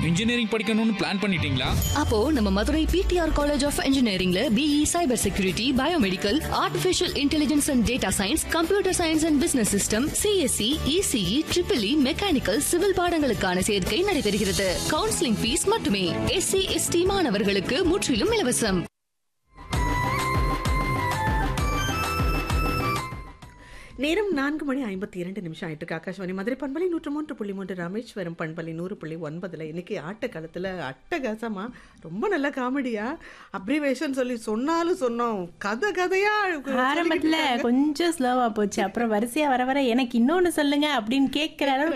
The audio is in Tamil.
இன்ஜினியரிங் படிக்கணும்னு பிளான் பண்ணிட்டீங்களா அப்போ நம்ம மதுரை பிடிஆர் காலேஜ் ஆஃப் இன்ஜினியரிங்ல BE cyber security biomedical artificial intelligence and data science computer science and business system CSC ECE triple E mechanical civil பாடங்களுக்கான சேர்க்கை நடைபெறுகிறது கவுன்சிலிங் ஃபீஸ் மட்டுமே எஸ்சி எஸ்டி மாணவர்களுக்கு முற்றிலும் இலவசம் நேரம் நான்கு மணி ஐம்பத்தி இரண்டு நிமிஷம் ஆயிட்டு இருக்கு ஆகாஷ்வாணி மதுரை பண்பலை நூற்று மூன்று புள்ளி மூன்று ராமேஸ்வரம் பண்பலை நூறு புள்ளி ஒன்பதுல இன்னைக்கு ஆட்ட காலத்துல அட்டகாசமா ரொம்ப நல்ல காமெடியா அப்ரிவேஷன் சொல்லி சொன்னாலும் சொன்னோம் கதை கதையா ஆரம்பத்துல கொஞ்சம் ஸ்லோவா போச்சு அப்புறம் வரிசையா வர வர எனக்கு இன்னொன்னு சொல்லுங்க அப்படின்னு கேட்கிற அளவு